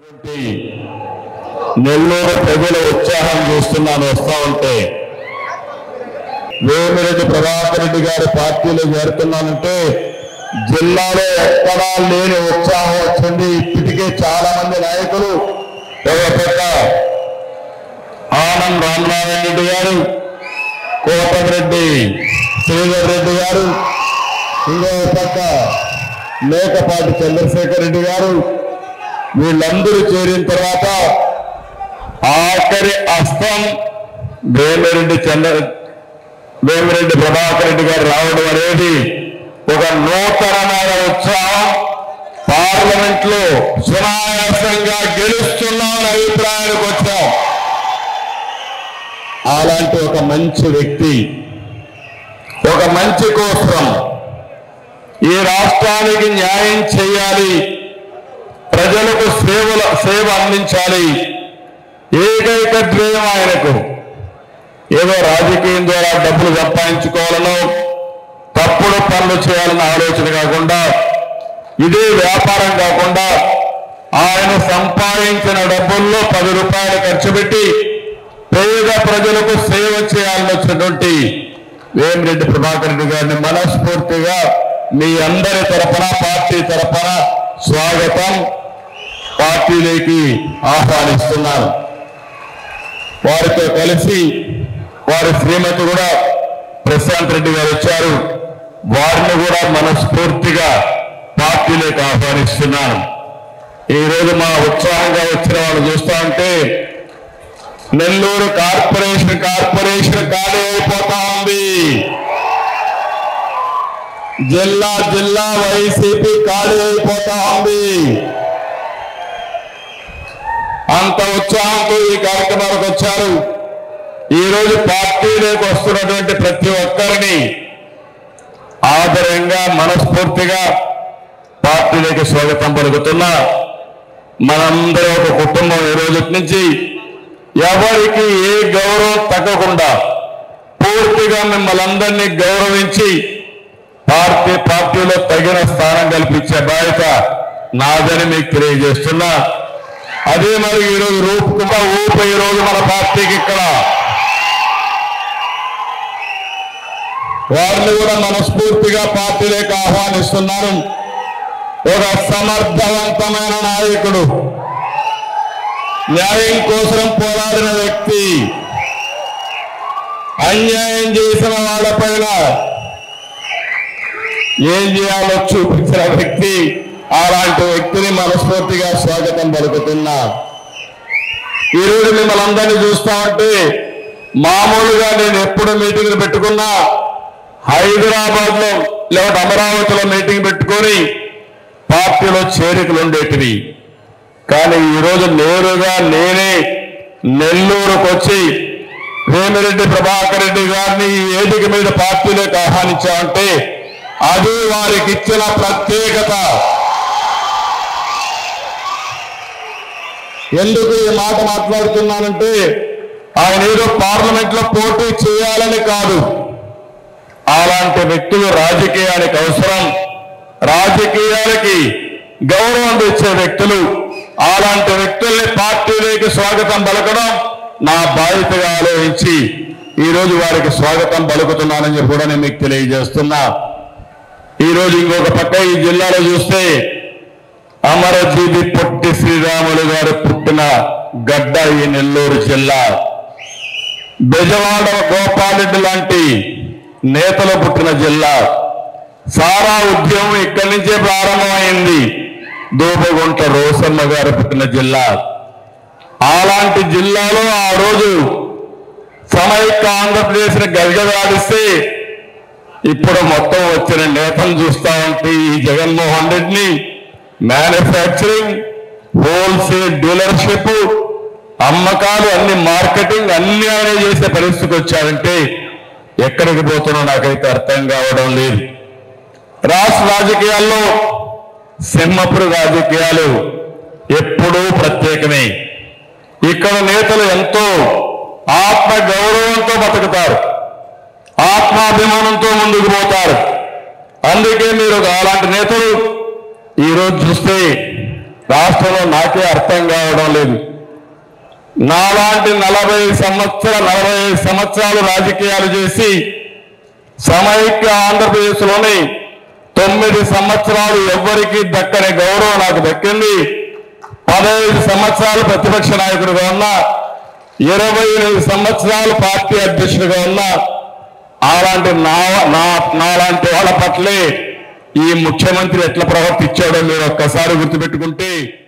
ఉన్నటువంటి నెల్లూరు ప్రజల ఉత్సాహం చూస్తున్నాను వస్తా ఉంటే వేమిరెడ్డి ప్రభాకర్ రెడ్డి గారి పార్టీలో చేరుతున్నానంటే జిల్లాలో ఎక్కడా లేని ఉత్సాహం వచ్చింది ఇప్పటికే చాలా మంది నాయకులు ఒక పక్క ఆనంద్ రామనారాయణ రెడ్డి గారు కోటమిరెడ్డి శ్రీధర్ రెడ్డి గారు ఇంకో పక్క మేకపాటి చంద్రశేఖర్ రెడ్డి గారు వీళ్ళందరూ చేరిన తర్వాత ఆఖరి అస్తం వేమిరెడ్డి చంద్ర వేమిరెడ్డి ప్రభాకర్ రెడ్డి గారు రావడం అనేది ఒక నూతనమైన ఉత్సాహం పార్లమెంట్ లో సునాయాసంగా గెలుస్తున్నామని అభిప్రాయానికి వచ్చాం అలాంటి ఒక మంచి వ్యక్తి ఒక మంచి కోసం ఈ రాష్ట్రానికి న్యాయం చేయాలి ప్రజలకు సేవల సేవ అందించాలి ఏకైక ధ్యేయం ఆయనకు ఏదో రాజకీయం ద్వారా డబ్బులు సంపాదించుకోవాలనో తప్పుడు పనులు చేయాలన్న ఆలోచన కాకుండా ఇదే వ్యాపారం కాకుండా ఆయన సంపాదించిన డబ్బుల్లో పది రూపాయలు ఖర్చు పెట్టి పేద ప్రజలకు సేవ చేయాలని వచ్చినటువంటి వేమిరెడ్డి ప్రభాకర్ రెడ్డి గారిని మనస్ఫూర్తిగా మీ అందరి తరపున పార్టీ తరపున స్వాగతం పార్టీలోకి ఆహ్వానిస్తున్నాను వారితో కలిసి వారి శ్రీమతి కూడా ప్రశాంత్ రెడ్డి గారు వచ్చారు వారిని కూడా మనస్ఫూర్తిగా పార్టీలోకి ఆహ్వానిస్తున్నాను ఈ రోజు మా ఉత్సాహంగా వచ్చిన వాళ్ళు చూస్తా ఉంటే నెల్లూరు కార్పొరేషన్ కార్పొరేషన్ ఖాళీ అయిపోతా ఉంది జిల్లా జిల్లా వైసీపీ ఖాళీ అయిపోతా ఉంది అంత ఉత్సాహంతో ఈ కార్యక్రమానికి వచ్చారు ఈ రోజు పార్టీలోకి వస్తున్నటువంటి ప్రతి ఒక్కరిని ఆదరంగా మనస్ఫూర్తిగా పార్టీలోకి స్వాగతం పలుకుతున్నా మనందరం ఒక కుటుంబం ఈ రోజు నుంచి ఎవరికి ఏ గౌరవం తగ్గకుండా పూర్తిగా మిమ్మల్ని అందరినీ గౌరవించి పార్టీ పార్టీలో తగిన స్థానం కల్పించే బాధ్యత నాదని మీకు తెలియజేస్తున్నా అదే మరి ఈరోజు రూపుకుండా ఊప ఈరోజు మన పార్టీకి ఇక్కడ వారిని కూడా మనస్ఫూర్తిగా పార్టీలోకి ఆహ్వానిస్తున్నాను ఒక సమర్థవంతమైన నాయకుడు న్యాయం కోసం పోరాడిన వ్యక్తి అన్యాయం చేసిన వాళ్ళపైన ఏం చేయాలో చూపించిన వ్యక్తి అలాంటి వ్యక్తిని మనస్ఫూర్తిగా స్వాగతం పలుకుతున్నా ఈరోజు మిమ్మల్ని అందరినీ చూస్తా ఉంటే మామూలుగా నేను ఎప్పుడు మీటింగ్లు పెట్టుకున్నా హైదరాబాద్ లో లేకపోతే అమరావతిలో మీటింగ్ పెట్టుకొని పార్టీలో చేరికలు ఉండేటివి కానీ ఈరోజు నేరుగా నేనే నెల్లూరుకు వచ్చి వేమిరెడ్డి ప్రభాకర్ రెడ్డి గారిని ఈ వేదిక మీద పార్టీలోకి ఆహ్వానించామంటే అది వారికి ఇచ్చిన ప్రత్యేకత ఎందుకు ఈ మాట మాట్లాడుతున్నానంటే ఆయన ఏదో పార్లమెంట్ లో పోటీ చేయాలని కాదు అలాంటి వ్యక్తులు రాజకీయానికి అవసరం రాజకీయాలకి గౌరవం తెచ్చే వ్యక్తులు అలాంటి వ్యక్తుల్ని పార్టీలోకి స్వాగతం పలకడం నా బాధ్యతగా ఆలోచించి ఈ రోజు వారికి స్వాగతం పలుకుతున్నానని చెప్పి కూడా నేను మీకు తెలియజేస్తున్నా ఈ రోజు ఇంకొక పక్క ఈ జిల్లాలో చూస్తే అమరజీవి పొట్టి శ్రీరాములు గారు పుట్టిన గడ్డ ఈ నెల్లూరు జిల్లా బెజవాడ గోపాలరెడ్డి లాంటి నేతలు పుట్టిన జిల్లా సారా ఉద్యమం ఇక్కడి నుంచే ప్రారంభమైంది దూపగుంట రోసమ్మ గారు పుట్టిన జిల్లా అలాంటి జిల్లాలో ఆ రోజు సమైక్య ఆంధ్రప్రదేశ్ గజగజాడిస్తే ఇప్పుడు మొత్తం వచ్చిన నేతలు చూస్తా ఉంటే ఈ జగన్మోహన్ రెడ్డిని మ్యానుఫ్యాక్చరింగ్ హోల్సేల్ డీలర్షిప్ అమ్మకాలు అన్ని మార్కెటింగ్ అన్ని ఆయన చేసే పరిస్థితికి వచ్చారంటే ఎక్కడికి పోతున్నా నాకైతే అర్థం కావడం లేదు రాష్ట్ర రాజకీయాల్లో సింహపురి రాజకీయాలు ఎప్పుడూ ప్రత్యేకమే ఇక్కడ నేతలు ఎంతో ఆత్మ గౌరవంతో బతుకుతారు ఆత్మాభిమానంతో ముందుకు పోతారు అందుకే మీరు అలాంటి నేతలు ఈరోజు చూస్తే రాష్ట్రంలో నాకే అర్థం కావడం లేదు నాలాంటి నలభై సంవత్సరాల నలభై ఐదు సంవత్సరాలు రాజకీయాలు చేసి సమైక్య ఆంధ్రప్రదేశ్లోని తొమ్మిది సంవత్సరాలు ఎవ్వరికీ దక్కని గౌరవం నాకు దక్కింది పదహైదు సంవత్సరాలు ప్రతిపక్ష నాయకుడిగా ఉన్నా ఇరవై ఎనిమిది సంవత్సరాలు పార్టీ అధ్యక్షుడిగా ఉన్నా అలాంటి నా నా నాలాంటి వాళ్ళ పట్లే ఈ ముఖ్యమంత్రి ఎట్లా ప్రవర్తించాడో మీరు ఒక్కసారి గుర్తుపెట్టుకుంటే